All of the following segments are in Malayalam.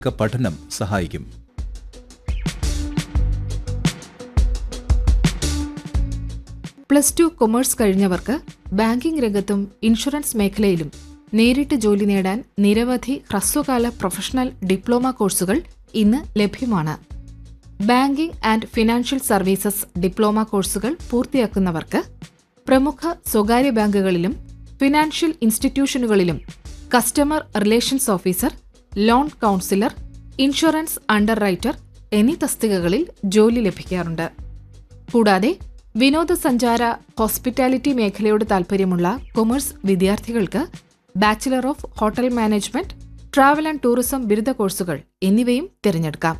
പഠനം സഹായിക്കും പ്ലസ് ടു കൊമേഴ്സ് കഴിഞ്ഞവർക്ക് ബാങ്കിംഗ് രംഗത്തും ഇൻഷുറൻസ് മേഖലയിലും നേരിട്ട് ജോലി നേടാൻ നിരവധി ഹ്രസ്വകാല പ്രൊഫഷണൽ ഡിപ്ലോമ കോഴ്സുകൾ ഇന്ന് ലഭ്യമാണ് banking and financial services diploma കോഴ്സുകൾ പൂർത്തിയാക്കുന്നവർക്ക് പ്രമുഖ സ്വകാര്യ ബാങ്കുകളിലും ഫിനാൻഷ്യൽ ഇൻസ്റ്റിറ്റ്യൂഷനുകളിലും customer relations officer loan counsellor insurance underwriter എന്നീ തസ്തികകളിൽ ജോലി ലഭിക്കാറുണ്ട് കൂടാതെ വിനോദസഞ്ചാര ഹോസ്പിറ്റാലിറ്റി മേഖലയോട് താൽപ്പര്യമുള്ള കൊമേഴ്സ് വിദ്യാർത്ഥികൾക്ക് bachelor of hotel management travel and tourism ബിരുദ കോഴ്സുകൾ എന്നിവയും തിരഞ്ഞെടുക്കാം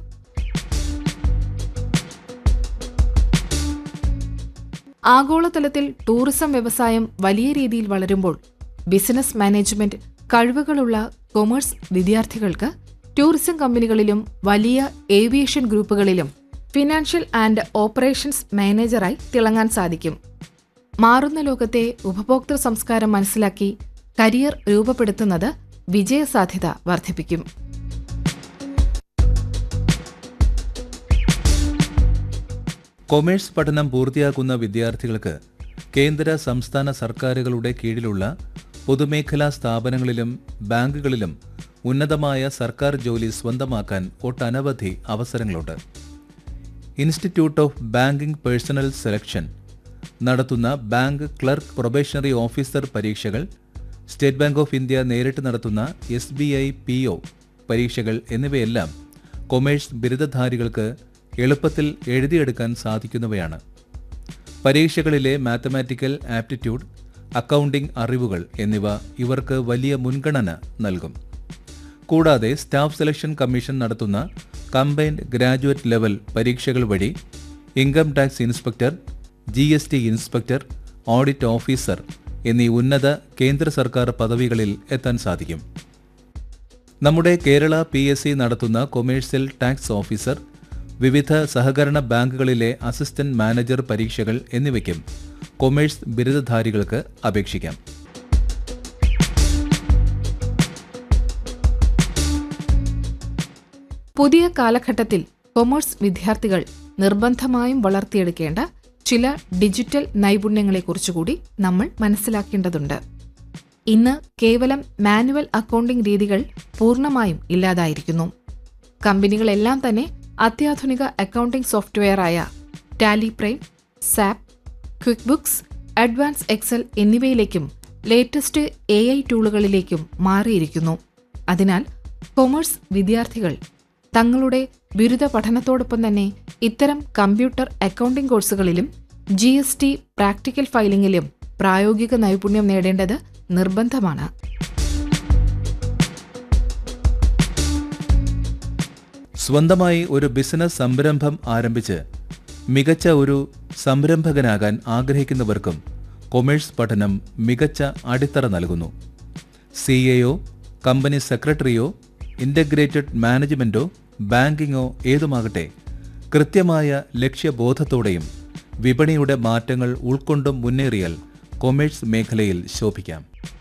ആഗോളതലത്തിൽ ടൂറിസം വ്യവസായം വലിയ രീതിയിൽ വളരുമ്പോൾ ബിസിനസ് മാനേജ്മെന്റ് കഴിവുകളുള്ള കൊമേഴ്സ് വിദ്യാർത്ഥികൾക്ക് ടൂറിസം കമ്പനികളിലും വലിയ ഏവിയേഷൻ ഗ്രൂപ്പുകളിലും ഫിനാൻഷ്യൽ ആൻഡ് ഓപ്പറേഷൻസ് മാനേജറായി തിളങ്ങാൻ സാധിക്കും മാറുന്ന ലോകത്തെ ഉപഭോക്തൃ സംസ്കാരം മനസ്സിലാക്കി കരിയർ രൂപപ്പെടുത്തുന്നത് വിജയസാധ്യത വർദ്ധിപ്പിക്കും കൊമേഴ്സ് പഠനം പൂർത്തിയാക്കുന്ന വിദ്യാർത്ഥികൾക്ക് കേന്ദ്ര സംസ്ഥാന സർക്കാരുകളുടെ കീഴിലുള്ള പൊതുമേഖലാ സ്ഥാപനങ്ങളിലും ബാങ്കുകളിലും ഉന്നതമായ സർക്കാർ ജോലി സ്വന്തമാക്കാൻ ഒട്ടനവധി അവസരങ്ങളുണ്ട് institute of banking personnel selection നടത്തുന്ന ബാങ്ക് ക്ലർക്ക് പ്രൊബേഷണറി ഓഫീസർ പരീക്ഷകൾ സ്റ്റേറ്റ് ബാങ്ക് ഓഫ് ഇന്ത്യ നേരിട്ട് നടത്തുന്ന S B I P O പരീക്ഷകൾ എന്നിവയെല്ലാം കൊമേഴ്സ് ബിരുദധാരികൾക്ക് എളുപ്പത്തിൽ എഴുതിയെടുക്കാൻ സാധിക്കുന്നവയാണ് പരീക്ഷകളിലെ മാത്തമാറ്റിക്കൽ ആപ്റ്റിറ്റ്യൂഡ് അക്കൗണ്ടിംഗ് അറിവുകൾ എന്നിവ ഇവർക്ക് വലിയ മുൻഗണന നൽകും കൂടാതെ സ്റ്റാഫ് സെലക്ഷൻ കമ്മീഷൻ നടത്തുന്ന കമ്പൈൻഡ് ഗ്രാജുവേറ്റ് ലെവൽ പരീക്ഷകൾ വഴി income tax inspector G S T inspector audit officer എന്നീ ഉന്നത കേന്ദ്ര സർക്കാർ പദവികളിൽ എത്താൻ സാധിക്കും നമ്മുടെ കേരള പി എസ് സി നടത്തുന്ന കൊമേഴ്സ്യൽ ടാക്സ് ഓഫീസർ വിവിധ സഹകരണ ബാങ്കുകളിലെ അസിസ്റ്റന്റ് മാനേജർ പരീക്ഷകൾ എന്നിവയ്ക്കും കൊമേഴ്സ് ബിരുദധാരികൾക്ക് അപേക്ഷിക്കാം പുതിയ കാലഘട്ടത്തിൽ കൊമേഴ്സ് വിദ്യാർത്ഥികൾ നിർബന്ധമായും വളർത്തിയെടുക്കേണ്ട ചില ഡിജിറ്റൽ നൈപുണ്യങ്ങളെക്കുറിച്ചുകൂടി നമ്മൾ മനസ്സിലാക്കേണ്ടതുണ്ട് ഇന്ന് കേവലം മാനുവൽ അക്കൗണ്ടിംഗ് രീതികൾ പൂർണ്ണമായും ഇല്ലാതായിരിക്കുന്നു കമ്പനികളെല്ലാം തന്നെ അത്യാധുനിക അക്കൗണ്ടിംഗ് സോഫ്റ്റ്വെയറായ Tally Prime SAP QuickBooks advance Excel എന്നിവയിലേക്കും ലേറ്റസ്റ്റ് എ ഐ ടൂളുകളിലേക്കും മാറിയിരിക്കുന്നു അതിനാൽ കൊമേഴ്സ് വിദ്യാർത്ഥികൾ തങ്ങളുടെ ബിരുദ പഠനത്തോടൊപ്പം തന്നെ ഇത്തരം കമ്പ്യൂട്ടർ അക്കൗണ്ടിംഗ് കോഴ്സുകളിലും ജി എസ് ടി പ്രാക്ടിക്കൽ ഫയലിംഗിലും പ്രായോഗിക നൈപുണ്യം നേടേണ്ടത് നിർബന്ധമാണ് സ്വന്തമായി ഒരു ബിസിനസ് സംരംഭം ആരംഭിച്ച് മികച്ച ഒരു സംരംഭകനാകാൻ ആഗ്രഹിക്കുന്നവർക്കും കൊമേഴ്സ് പഠനം മികച്ച അടിത്തറ നൽകുന്നു സി എയോ കമ്പനി സെക്രട്ടറിയോ ഇൻ്റഗ്രേറ്റഡ് മാനേജ്മെൻറ്റോ ബാങ്കിങ്ങോ ഏതുമാകട്ടെ കൃത്യമായ ലക്ഷ്യബോധത്തോടെയും വിപണിയുടെ മാറ്റങ്ങൾ ഉൾക്കൊണ്ടും മുന്നേറിയാൽ കൊമേഴ്സ് മേഖലയിൽ ശോഭിക്കാം